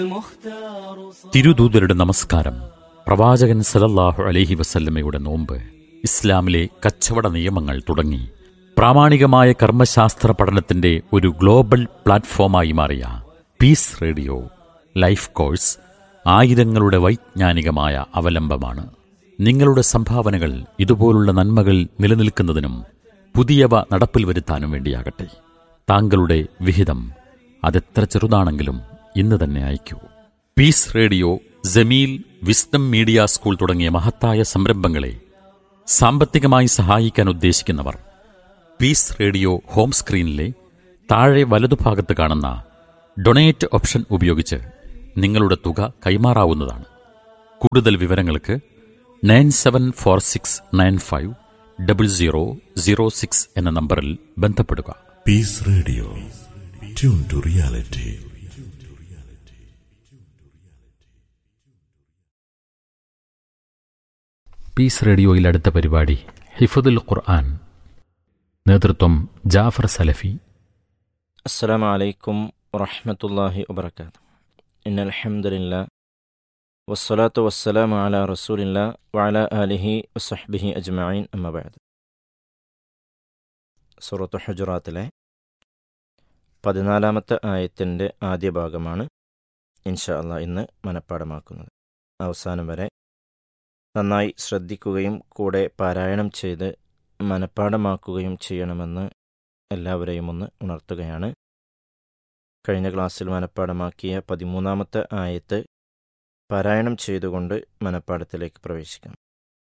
തിരുദൂതരുടെ നമസ്കാരം പ്രവാചകൻ സലല്ലാഹു അലൈഹി വസല്ലമയുടെ നോമ്പ് ഇസ്ലാമിലെ കച്ചവട നിയമങ്ങൾ തുടങ്ങി പ്രാമാണികമായ കർമ്മശാസ്ത്ര പഠനത്തിന്റെ ഒരു ഗ്ലോബൽ പ്ലാറ്റ്ഫോമായി മാറിയ പീസ് റേഡിയോ ലൈഫ് കോഴ്സ് ആയിരങ്ങളുടെ വൈജ്ഞാനികമായ അവലംബമാണ് നിങ്ങളുടെ സംഭാവനകൾ ഇതുപോലുള്ള നന്മകൾ നിലനിൽക്കുന്നതിനും പുതിയവ നടപ്പിൽ വരുത്താനും വേണ്ടിയാകട്ടെ താങ്കളുടെ വിഹിതം അതെത്ര ചെറുതാണെങ്കിലും ഇന്ന് തന്നെ അയക്കൂ peace radio Jameel wisdom media school തുടങ്ങിയ മഹത്തായ സംരംഭങ്ങളെ സാമ്പത്തികമായി സഹായിക്കാൻ ഉദ്ദേശിക്കുന്നവർ പീസ് റേഡിയോ ഹോം സ്ക്രീനിലെ താഴെ വലതുഭാഗത്ത് കാണുന്ന ഡൊണേറ്റ് ഓപ്ഷൻ ഉപയോഗിച്ച് നിങ്ങളുടെ തുക കൈമാറാവുന്നതാണ് കൂടുതൽ വിവരങ്ങൾക്ക് nine seven four six nine five double zero zero six എന്ന നമ്പറിൽ ബന്ധപ്പെടുക Peace Radio. Tune to reality. Peace റേഡിയോയിൽ അടുത്ത പരിപാടി ഹിഫദുൽ ഖുർആൻ നേതൃത്വം ജാഫർ സലഫി السلام عليكم ورحمة الله وبركاته إن الحمد لله والصلاة والسلام على رسول الله وعلى آله وصحبه أجمعين أما بعد സൂറത്ത് ഹുജറാത്തിലെ പതിനാലാമത്തെ ആയത്തിൻ്റെ ആദ്യ ഭാഗമാണ് ഇൻഷാ അള്ളാ ഇന്ന് മനഃപ്പാടമാക്കുന്നത് അവസാനം വരെ നന്നായി ശ്രദ്ധിക്കുകയും കൂടെ പാരായണം ചെയ്ത് മനഃപ്പാടമാക്കുകയും ചെയ്യണമെന്ന് എല്ലാവരെയും ഒന്ന് ഉണർത്തുകയാണ് കഴിഞ്ഞ ക്ലാസ്സിൽ മനഃപ്പാടമാക്കിയ പതിമൂന്നാമത്തെ ആയത്ത് പാരായണം ചെയ്തുകൊണ്ട് മനഃപ്പാടത്തിലേക്ക് പ്രവേശിക്കാം